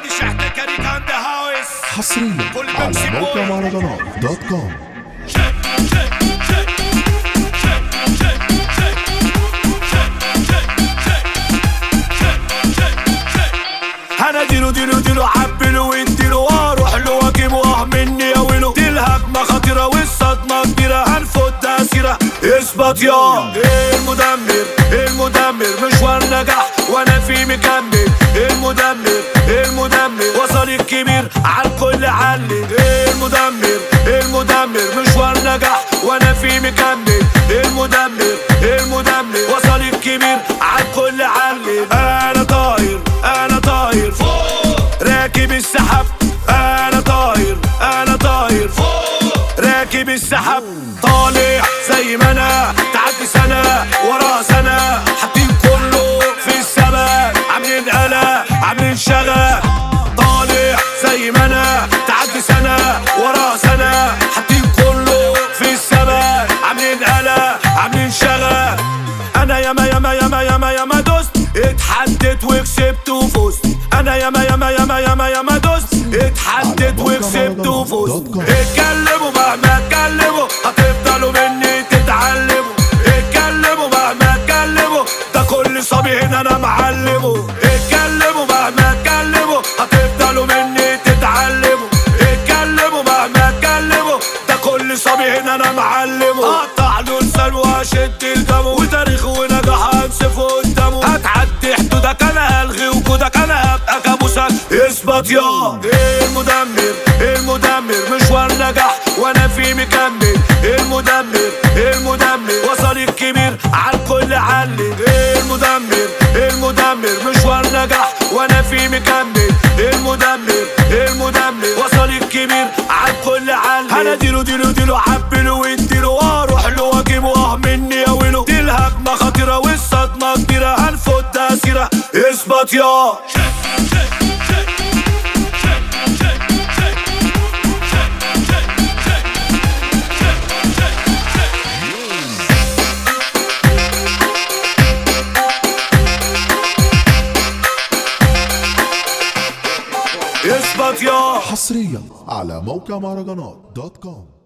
دي شحتة كاريك عند هاوس حصريا كل على بيبسي موقع بوي. مهرجانات دوت كوم انا ديلو ديلو ديلو عبله واديله واروح له واجيبه واه مني يا ويلو دي الهجمه خطيره والصدمه كبيره هنفوتها سيره اثبت يا المدمر المدمر مشوار نجاح وانا فيه مكمل المدمر المدمر وصل الكبير على الكل علي المدمر المدمر مشوار نجاح وانا فيه مكمل المدمر المدمر وصل الكبير على الكل علي انا طاير انا طاير فوق راكب السحاب انا طاير انا طاير فوق راكب السحاب طالع زي ما انا تعدي سنه ورا سنه حاطين كله في السماء عاملين قلق عاملين شغب طالع زي ما انا تعدي سنه ورا سنه حاطين كله في السماء عاملين قلق عاملين شغب انا ياما ياما ياما ياما ياما دوست اتحدت وكسبت وفزت انا ياما ياما ياما ياما ياما دوست اتحدت وكسبت وفزت اتكلموا مهما اتكلموا هتفضلوا مني تتعلموا اتكلموا مهما اتكلموا ده كل صبي هنا انا معلمه اتكلموا مهما اتكلموا هتفضلوا مني تتعلموا اتكلموا مهما اتكلموا ده كل صبي هنا انا معلمه اقطع له لسان واشد الجمو وتاريخ ونجاح انسفه قدامه هتعدي حدودك انا هلغي وجودك انا هبقى كابوسك اثبت يا المدمر المدمر مشوار نجاح وانا فيه مكمل المدمر المدمر وصل الكبير على الكل علي المدمر المدمر مشوار نجاح وانا فيه مكمل المدمر المدمر وصل الكبير على الكل علي انا ديلو ديلو ديلو عبله واديله واروح له واجيبه واه مني يا ويلو دي الهجمه خطيره والصدمه كبيره هنفوتها سيره اثبت يا اثبت يا حصريا على موقع مهرجانات دوت كوم